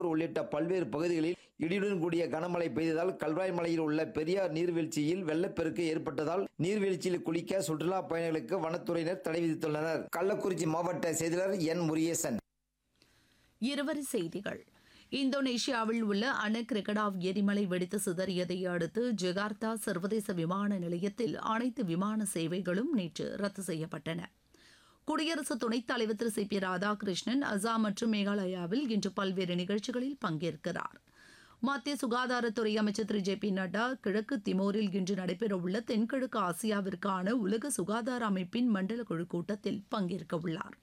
உள்ளிட்ட பல்வேறு பகுதிகளில் இடியுடன் கூடிய கனமழை பெய்ததால் கல்வாய் மலையில் உள்ள பெரியார் நீர்வீழ்ச்சியில் வெள்ளப்பெருக்கு ஏற்பட்டதால் நீர்வீழ்ச்சியில் குளிக்க சுற்றுலா பயணிகளுக்கு வனத்துறையினர் தடை விதித்துள்ளனர் கள்ளக்குறிச்சி மாவட்ட செய்தியாளர் என் முரியேசன் இருவரி செய்திகள் இந்தோனேஷியாவில் உள்ள அனக் கிரிகடாவ் எரிமலை வெடித்து சிதறியதை அடுத்து ஜகார்த்தா சர்வதேச விமான நிலையத்தில் அனைத்து விமான சேவைகளும் நேற்று ரத்து செய்யப்பட்டன குடியரசு துணைத் தலைவர் திரு சி பி ராதாகிருஷ்ணன் அசாம் மற்றும் மேகாலயாவில் இன்று பல்வேறு நிகழ்ச்சிகளில் பங்கேற்கிறார் மத்திய சுகாதாரத்துறை அமைச்சர் திரு ஜே பி நட்டா கிழக்கு திமோரில் இன்று நடைபெறவுள்ள தென்கிழக்கு ஆசியாவிற்கான உலக சுகாதார அமைப்பின் மண்டல குழு கூட்டத்தில் பங்கேற்க உள்ளார்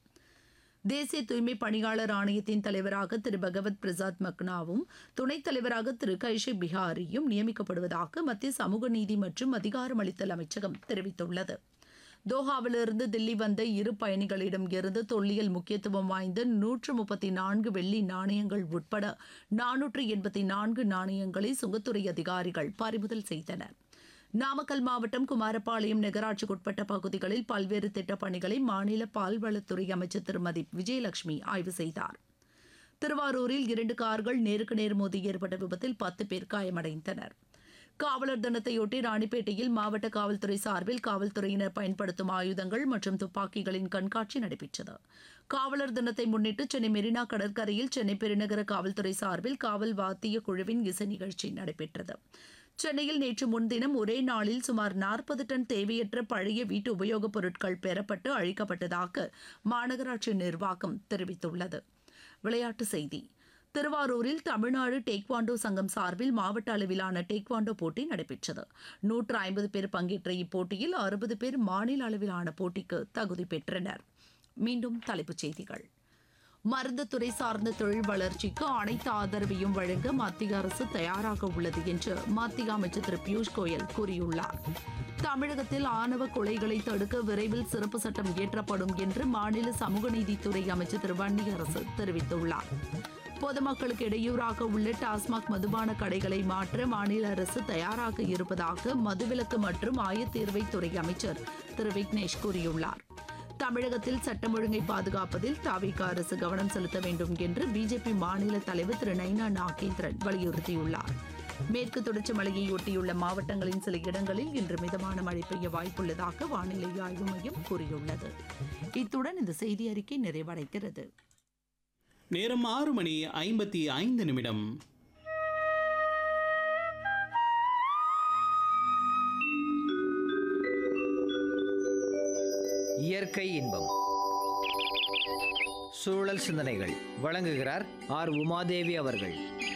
தேசிய தூய்மை பணியாளர் ஆணையத்தின் தலைவராக திரு பகவத் பிரசாத் மக்னாவும் துணைத் தலைவராக திரு கைஷி பிஹாரியும் நியமிக்கப்படுவதாக மத்திய சமூக நீதி மற்றும் அதிகாரமளித்தல் அமைச்சகம் தெரிவித்துள்ளது தோஹாவிலிருந்து தில்லி வந்த இரு பயணிகளிடம் இருந்து தொல்லியல் முக்கியத்துவம் வாய்ந்த நூற்று முப்பத்தி நான்கு வெள்ளி நாணயங்கள் உட்பட நானூற்று எண்பத்தி நான்கு நாணயங்களை சுங்கத்துறை அதிகாரிகள் பறிமுதல் செய்தனர் நாமக்கல் மாவட்டம் குமாரபாளையம் நகராட்சிக்குட்பட்ட பகுதிகளில் பல்வேறு திட்டப் பணிகளை மாநில பால்வளத்துறை அமைச்சர் திருமதி விஜயலட்சுமி ஆய்வு செய்தார் திருவாரூரில் இரண்டு கார்கள் நேருக்கு நேர் மோதி ஏற்பட்ட விபத்தில் பத்து பேர் காயமடைந்தனர் காவலர் தினத்தையொட்டி ராணிப்பேட்டையில் மாவட்ட காவல்துறை சார்பில் காவல்துறையினர் பயன்படுத்தும் ஆயுதங்கள் மற்றும் துப்பாக்கிகளின் கண்காட்சி நடைபெற்றது காவலர் தினத்தை முன்னிட்டு சென்னை மெரினா கடற்கரையில் சென்னை பெருநகர காவல்துறை சார்பில் காவல் வாத்திய குழுவின் இசை நிகழ்ச்சி நடைபெற்றது சென்னையில் நேற்று முன்தினம் ஒரே நாளில் சுமார் நாற்பது டன் தேவையற்ற பழைய வீட்டு உபயோகப் பொருட்கள் பெறப்பட்டு அழிக்கப்பட்டதாக மாநகராட்சி நிர்வாகம் தெரிவித்துள்ளது விளையாட்டுச் செய்தி திருவாரூரில் தமிழ்நாடு டேக்வாண்டோ சங்கம் சார்பில் மாவட்ட அளவிலான டேக்வாண்டோ போட்டி நடைபெற்றது நூற்று ஐம்பது பேர் பங்கேற்ற இப்போட்டியில் அறுபது பேர் மாநில அளவிலான போட்டிக்கு தகுதி பெற்றனர் மீண்டும் தலைப்புச் செய்திகள் மருந்து துறை சார்ந்த தொழில் வளர்ச்சிக்கு அனைத்து ஆதரவையும் வழங்க மத்திய அரசு தயாராக உள்ளது என்று மத்திய அமைச்சர் திரு பியூஷ் கோயல் கூறியுள்ளார் தமிழகத்தில் ஆணவ கொலைகளை தடுக்க விரைவில் சிறப்பு சட்டம் இயற்றப்படும் என்று மாநில சமூக நீதித்துறை அமைச்சர் திரு வன்னியரசு தெரிவித்துள்ளார் பொதுமக்களுக்கு இடையூறாக உள்ள டாஸ்மாக் மதுபான கடைகளை மாற்ற மாநில அரசு தயாராக இருப்பதாக மதுவிலக்கு மற்றும் ஆயத்தீர்வைத்துறை அமைச்சர் திரு விக்னேஷ் கூறியுள்ளார் தமிழகத்தில் சட்டம் ஒழுங்கை பாதுகாப்பதில் தாவிக அரசு கவனம் செலுத்த வேண்டும் என்று பிஜேபி மாநில தலைவர் திரு நைனா நாகேந்திரன் வலியுறுத்தியுள்ளார் மேற்கு தொடர்ச்சி மலையை ஒட்டியுள்ள மாவட்டங்களின் சில இடங்களில் இன்று மிதமான மழை பெய்ய வாய்ப்புள்ளதாக வானிலை ஆய்வு மையம் கூறியுள்ளது இத்துடன் இந்த செய்தி அறிக்கை நிறைவடைகிறது நேரம் ஆறு மணி ஐம்பத்தி ஐந்து நிமிடம் இயற்கை இன்பம் சூழல் சிந்தனைகள் வழங்குகிறார் ஆர் உமாதேவி அவர்கள்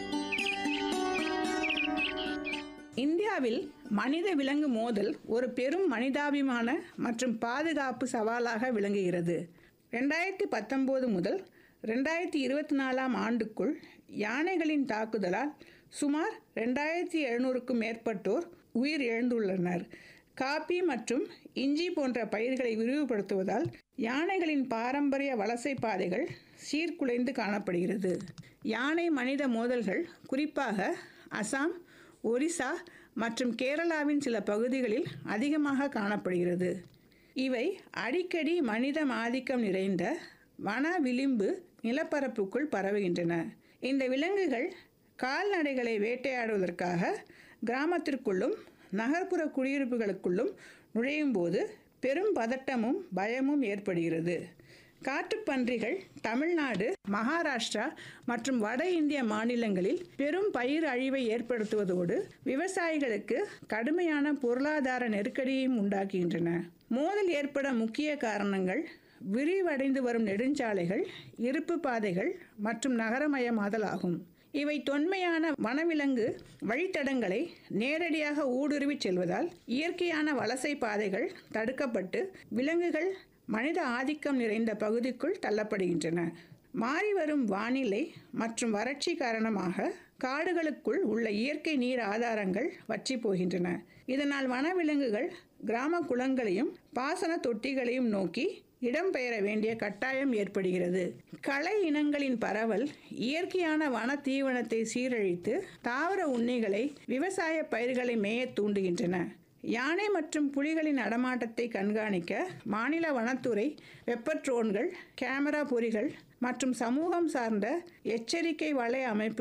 இந்தியாவில் மனித விலங்கு மோதல் ஒரு பெரும் மனிதாபிமான மற்றும் பாதுகாப்பு சவாலாக விளங்குகிறது ரெண்டாயிரத்தி பத்தொம்போது முதல் ரெண்டாயிரத்தி இருபத்தி நாலாம் ஆண்டுக்குள் யானைகளின் தாக்குதலால் சுமார் ரெண்டாயிரத்தி எழுநூறுக்கும் மேற்பட்டோர் உயிர் இழந்துள்ளனர் காபி மற்றும் இஞ்சி போன்ற பயிர்களை விரிவுபடுத்துவதால் யானைகளின் பாரம்பரிய வலசை பாதைகள் சீர்குலைந்து காணப்படுகிறது யானை மனித மோதல்கள் குறிப்பாக அசாம் ஒரிசா மற்றும் கேரளாவின் சில பகுதிகளில் அதிகமாக காணப்படுகிறது இவை அடிக்கடி மனித ஆதிக்கம் நிறைந்த வன விளிம்பு நிலப்பரப்புக்குள் பரவுகின்றன இந்த விலங்குகள் கால்நடைகளை வேட்டையாடுவதற்காக கிராமத்திற்குள்ளும் நகர்ப்புற குடியிருப்புகளுக்குள்ளும் நுழையும் போது பெரும் பதட்டமும் பயமும் ஏற்படுகிறது காட்டுப்பன்றிகள் தமிழ்நாடு மகாராஷ்டிரா மற்றும் வட இந்திய மாநிலங்களில் பெரும் பயிர் அழிவை ஏற்படுத்துவதோடு விவசாயிகளுக்கு கடுமையான பொருளாதார நெருக்கடியையும் உண்டாக்குகின்றன மோதல் ஏற்பட முக்கிய காரணங்கள் விரிவடைந்து வரும் நெடுஞ்சாலைகள் இருப்பு பாதைகள் மற்றும் நகரமயமாதல் ஆகும் இவை தொன்மையான வனவிலங்கு வழித்தடங்களை நேரடியாக ஊடுருவிச் செல்வதால் இயற்கையான வலசை பாதைகள் தடுக்கப்பட்டு விலங்குகள் மனித ஆதிக்கம் நிறைந்த பகுதிக்குள் தள்ளப்படுகின்றன மாறிவரும் வானிலை மற்றும் வறட்சி காரணமாக காடுகளுக்குள் உள்ள இயற்கை நீர் ஆதாரங்கள் வற்றி போகின்றன இதனால் வனவிலங்குகள் கிராம குளங்களையும் பாசன தொட்டிகளையும் நோக்கி இடம்பெயர வேண்டிய கட்டாயம் ஏற்படுகிறது களை இனங்களின் பரவல் இயற்கையான வன தீவனத்தை சீரழித்து தாவர உண்ணிகளை விவசாய பயிர்களை மேய தூண்டுகின்றன யானை மற்றும் புலிகளின் நடமாட்டத்தை கண்காணிக்க மாநில வனத்துறை வெப்ப ட்ரோன்கள் கேமரா பொறிகள் மற்றும் சமூகம் சார்ந்த எச்சரிக்கை வலை அமைப்பு